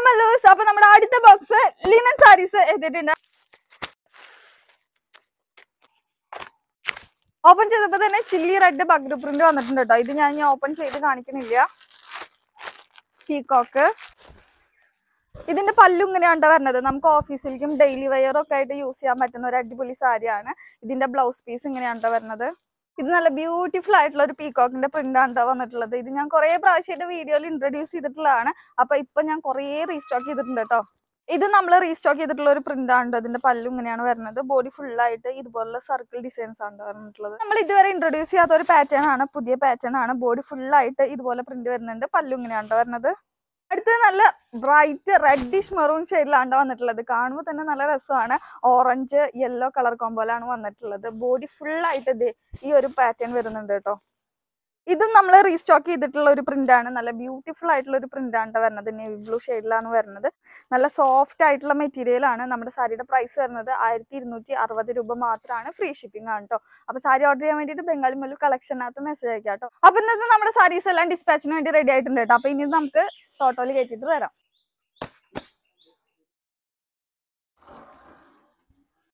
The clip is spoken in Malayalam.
കല്ലൂസ് അപ്പൊ നമ്മുടെ അടുത്ത ബോക്സ് ലിനൻ സാരീസ് എത്തിയിട്ടുണ്ട് ഓപ്പൺ ചെയ്തപ്പോ തന്നെ ചില്ലി റെഡ് ബഗ്രു പ്രിന്റ് വന്നിട്ടുണ്ട് കേട്ടോ ഇത് ഞാൻ ഓപ്പൺ ചെയ്ത് കാണിക്കണില്ല പീകോക്ക് ഇതിന്റെ പല്ലു ഇങ്ങനെയാണ് വരുന്നത് നമുക്ക് ഓഫീസിലേക്കും ഡെയിലി വെയർ ഒക്കെ ആയിട്ട് യൂസ് ചെയ്യാൻ പറ്റുന്ന ഒരു അടിപൊളി സാരിയാണ് ഇതിന്റെ ബ്ലൗസ് പീസ് ഇങ്ങനെയാണ് വരുന്നത് ഇത് നല്ല ബ്യൂട്ടിഫുൾ ആയിട്ടുള്ള ഒരു പീകോക്കിന്റെ പ്രിന്റ് ആണ് ട്ടോ വന്നിട്ടുള്ളത് ഇത് ഞാൻ കുറേ പ്രാവശ്യമായിട്ട് വീഡിയോയിൽ ഇൻട്രൊഡ്യൂസ് ചെയ്തിട്ടുള്ളതാണ് അപ്പൊ ഇപ്പൊ ഞാൻ കുറേ റീസ്റ്റോക്ക് ചെയ്തിട്ടുണ്ട് കേട്ടോ ഇത് നമ്മൾ റീസ്റ്റോക്ക് ചെയ്തിട്ടുള്ള ഒരു പ്രിന്റ് ആണ് ട്ടോ. ഇതിന്റെ പല്ലു ഇങ്ങനെയാണ് വരുന്നത് ബോഡി ഫുൾ ആയിട്ട് ഇതുപോലുള്ള സർക്കിൾ ഡിസൈൻസ് ആണ് ട്ടോ വന്നിട്ടുള്ളത് നമ്മൾ ഇതുവരെ ഇൻട്രൊഡ്യൂസ് ചെയ്യാത്ത ഒരു പാറ്റേൺ ആണ് പുതിയ പാറ്റേൺ ആണ് ബോഡി ഫുൾ ആയിട്ട് ഇതുപോലെ പ്രിന്റ് വരുന്നുണ്ട് പല്ലു ഇങ്ങനെയാണ് ട്ടോ വരുന്നത് അടുത്തത് നല്ല ബ്രൈറ്റ് റെഡിഷ് മെറൂൺ ഷെയ്ഡിലാണ് വന്നിട്ടുള്ളത് കാണുമ്പോൾ തന്നെ നല്ല രസമാണ് ഓറഞ്ച് യെല്ലോ കളർ കോമ്പോലാണ് വന്നിട്ടുള്ളത് ബോഡി ഫുൾ ആയിട്ട് ദേ ഈ ഒരു പാറ്റേൺ വരുന്നുണ്ട് കേട്ടോ ഇതും നമ്മൾ റീസ്റ്റോക്ക് ചെയ്തിട്ടുള്ള ഒരു പ്രിന്റ് ആണ് നല്ല ബ്യൂട്ടിഫുൾ ആയിട്ടുള്ള ഒരു പ്രിന്റ് ആണ് ട്ടോ വരുന്നത് നേവി ബ്ലൂ ഷെയ്ഡിലാണ് വരുന്നത് നല്ല സോഫ്റ്റ് ആയിട്ടുള്ള മെറ്റീരിയൽ ആണ് നമ്മുടെ സാരിയുടെ പ്രൈസ് വരുന്നത് ആയിരത്തി ഇരുന്നൂറ്റി അറുപത് രൂപ മാത്രമാണ് ഫ്രീ ഷിപ്പിംഗ് ആണ് കേട്ടോ അപ്പൊ സാരി ഓർഡർ ചെയ്യാൻ വേണ്ടിയിട്ട് ബംഗാളി മല്ലു കളക്ഷനകത്ത് മെസ്സേജ് അയക്കാം കേട്ടോ അപ്പൊ ഇന്നത്തെ നമ്മുടെ സാരീസ് എല്ലാം ഡിസ്പാച്ചിന് വേണ്ടി റെഡി ആയിട്ടുണ്ട് കേട്ടോ അപ്പൊ ഇനി നമുക്ക് ടോട്ടോയിൽ കയറ്റിയിട്ട് വരാം